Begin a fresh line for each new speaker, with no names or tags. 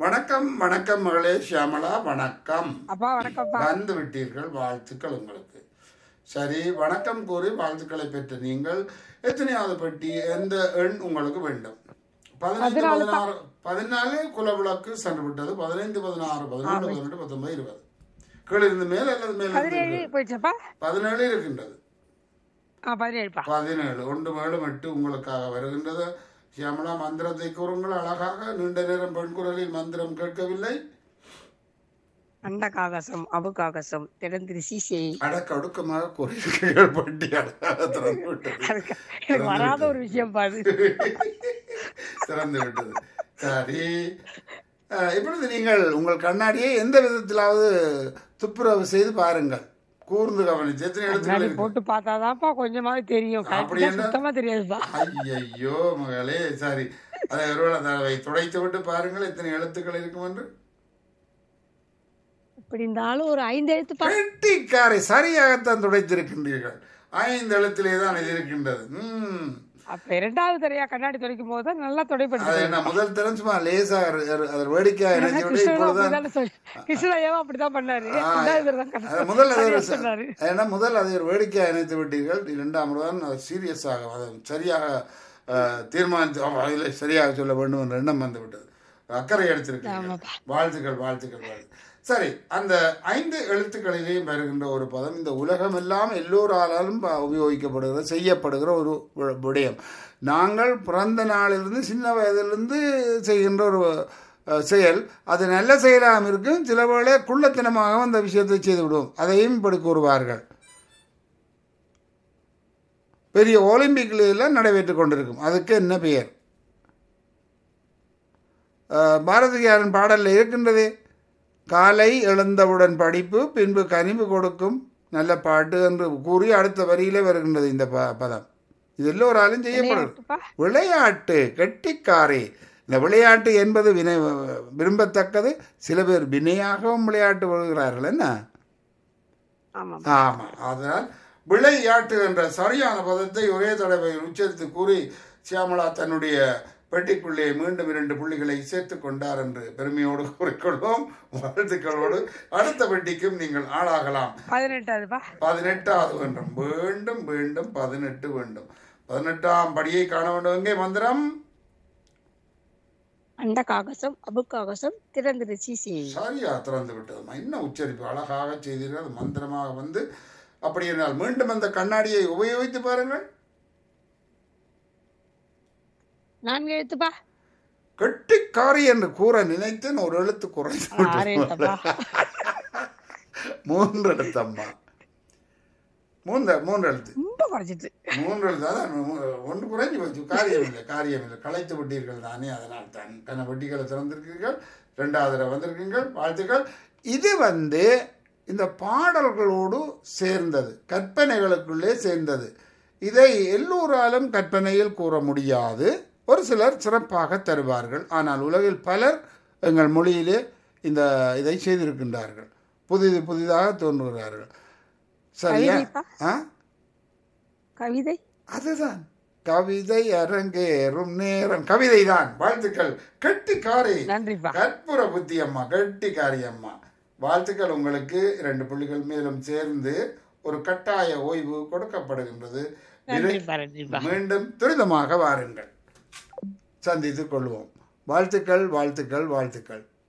வணக்கம் வணக்கம் மகளே ஷியாமளா வணக்கம்
அப்பா வணக்கம்ப்பா
வந்து விட்டீர்கள் வாழ்த்துக்கள் உங்களுக்கு சரி வணக்கம் கூறி வாழ்த்துக்களை பெற்ற நீங்கள் எத்தனையாவது பெட்டி எந்த எண் உங்களுக்கு வேண்டும் பதினைந்து பதினாறு பதினாலு குலவிளக்கு சென்று விட்டது பதினைந்து பதினாறு பதினொன்று பதினெட்டு பத்தொன்பது இருபது கீழே இருந்து மேல் அல்லது மேல்
பதினேழு போயிடுச்சப்பா
பதினேழு இருக்கின்றது
ஆ பதினேழுப்பா
பதினேழு ஒன்று மேலும் எட்டு உங்களுக்காக வருகின்றது சியாமலா மந்திரத்தை கூறுங்கள் அழகாக நீண்ட நேரம் பெண் குரலில் மந்திரம் கேட்கவில்லை
அண்ட காகசம் அபு காகசம் திறந்திரு சீசை
அடக்க ஒடுக்கமாக கூறியிருக்கிறீர்கள் பட்டி அழகாக திறந்து விட்டது
எனக்கு எனக்கு வராத ஒரு விஷயம் பாரு
திறந்து விட்டது சரி அஹ், இப்பொழுது நீங்கள் உங்கள் கண்ணாடியை எந்த விதத்திலாவது துப்புரவு செய்து பாருங்கள் கூர்ந்து கவனிச்சு எத்தனை எழுத்துக்கள்
முன்னாடி
இருக்கு
போட்டு பார்த்தாதான்ப்பா கொஞ்சமாவது தெரியும்
அப்படி
கரெக்டா
என்ன?
சுத்தமா தெரியாதுப்பா
ஐயையோ மகளே சரி அதை ஒருவேளை தடவை துடைத்து விட்டு பாருங்கள் எத்தனை எழுத்துக்கள் இருக்கும் என்று
இப்படி இருந்தாலும் ஒரு ஐந்து எழுத்துப்பா
கெட்டிக்காரை சரியாகத்தான் துடைத்திருக்கின்றீர்கள் ஐந்து எழுத்திலே தான் இது இருக்கின்றது ம்
அப்ப இரண்டாவது தடையா கண்ணாடி துடைக்கும் போது தான் நல்லா
அது
துடைப்படுது
என்ன முதல் தரம் சும்மா லேசா அது வேடிக்கையா நினைச்சு விட்டு
கிருஷ்ணன்
இப்பொழுதுதான்
அப்படிதானே சொல்லி கிருஷ்ணayyaவும் அப்படிதான் பண்ணாரு
ஆ,
ரெண்டாவது தடவை தான்
அது முதல் அது ஒரு
சரியா சொன்னாரு
ஏன்னா முதல் அதை ஒரு வேடிக்கையாக இணைத்து விட்டீர்கள் இரண்டாம் தான் அது சீரியஸாக அதை சரியாக அஹ், தீர்மானித்து ஆமா, இல்லை சரியாக சொல்ல வேண்டும் என்ற எண்ணம் வந்து விட்டது அக்கறை எடுத்திருக்கீங்க
ஆமாப்பா.
வாழ்த்துக்கள் வாழ்த்துக்கள் வாழ்த்து சரி அந்த ஐந்து எழுத்துக்களிலேயும் வருகின்ற ஒரு பதம் இந்த உலகம் எல்லாம் எல்லோராலும் ப- உபயோகிக்கப்படுகிற செய்யப்படுகிற ஒரு வி- விடயம் நாங்கள் பிறந்த நாளிலிருந்து சின்ன வயதிலிருந்து செய்கின்ற ஒரு அஹ், செயல் அது நல்ல செயலாகவும் இருக்கும் சில வேளை குள்ளத்தனமாக அந்த விஷயத்தை செய்து விடுவோம் அதையும் இப்படி கூறுவார்கள் பெரிய ஒலிம்பிக்லாம் நடைபெற்றுக் கொண்டிருக்கும் அதுக்கு என்ன பெயர் அஹ், பாரதியாரின் பாடலில் இருக்கின்றதே காலை எழுந்தவுடன் படிப்பு பின்பு கனிவு கொடுக்கும் நல்ல பாட்டு என்று கூறி அடுத்த வரியிலே வருகின்றது இந்த ப பதம் இது எல்லோராலும் செய்யப்படுது
விளையாட்டுப்பா.
விளையாட்டு கெட்டிக்காரே இந்த விளையாட்டு என்பது வினை விரும்பத்தக்கது சில பேர் வினையாகவும் விளையாட்டு வருகிறார்கள் என்ன
ஆமா
ஆமாம் அதனால் விளையாட்டு என்ற சரியான பதத்தை ஒரே தடவை உச்சரித்து கூறி சியாமளா தன்னுடைய பெட்டிக்குள்ளே மீண்டும் இரண்டு புள்ளிகளை சேர்த்துக் கொண்டார் என்று பெருமையோடு கூறிக்கொள்வோம் வாழ்த்துக்களோடு அடுத்த பெட்டிக்கும் நீங்கள் ஆளாகலாம்
பதினெட்டாவதுப்பா
பதினெட்டாவது வேண்டும் வேண்டும் வேண்டும் பதினெட்டு வேண்டும் பதினெட்டாம் படியை காண வேண்டும் எங்கே மந்திரம்
அண்ட காகசம் அபு காகசம் திறந்திரு சீசை
சரியா திறந்து விட்டதுமா இன்னும் உச்சரிப்பு அழகாக செய்தீர்கள் அது மந்திரமாக வந்து அப்படி என்றால் மீண்டும் அந்த கண்ணாடியை உபயோகித்து பாருங்கள்
நான்கு எழுத்துப்பா
கெட்டிக்காரி என்று கூற நினைத்தேன் ஒரு எழுத்து குறைந்து
ஆறு எழுத்தப்பா
மூன்று எழுத்தம்மா மூன்று மூன்று எழுத்து
ரொம்ப குறைச்சிட்டு
மூன்று எழுத்து அதான் மூ- ஒன்று குறைஞ்சி போச்சு காரியம் இல்லை காரியம் இல்லை களைத்து விட்டீர்கள் தானே அதனால் தான் கன வெட்டிகளை திறந்திருக்கிறீர்கள் ரெண்டாவது தடவை வந்திருக்கீங்கள் வாழ்த்துக்கள் இது வந்து இந்த பாடல்களோடு சேர்ந்தது கற்பனைகளுக்குள்ளே சேர்ந்தது இதை எல்லோராலும் கற்பனையில் கூற முடியாது ஒரு சிலர் சிறப்பாக தருவார்கள் ஆனால் உலகில் பலர் எங்கள் மொழியிலே இந்த இதை செய்திருக்கின்றார்கள் புதிது புதிதாக தோன்றுகிறார்கள் சரியா
கவிதைப்பா?
ஆ
கவிதை
அதுதான் கவிதை அரங்கேறும் நேரம் கவிதை தான் வாழ்த்துக்கள் கெட்டிக்காரி
நன்றிப்பா
கற்பூர புத்தி அம்மா கெட்டிக்காரி அம்மா வாழ்த்துக்கள் உங்களுக்கு இரண்டு புள்ளிகள் மேலும் சேர்ந்து ஒரு கட்டாய ஓய்வு கொடுக்கப்படுகின்றது
நன்றிப்பா நன்றிப்பா
மீண்டும் துரிதமாக வாருங்கள் சந்தித்துக் கொள்வோம் வாழ்த்துக்கள் வாழ்த்துக்கள் வாழ்த்துக்கள்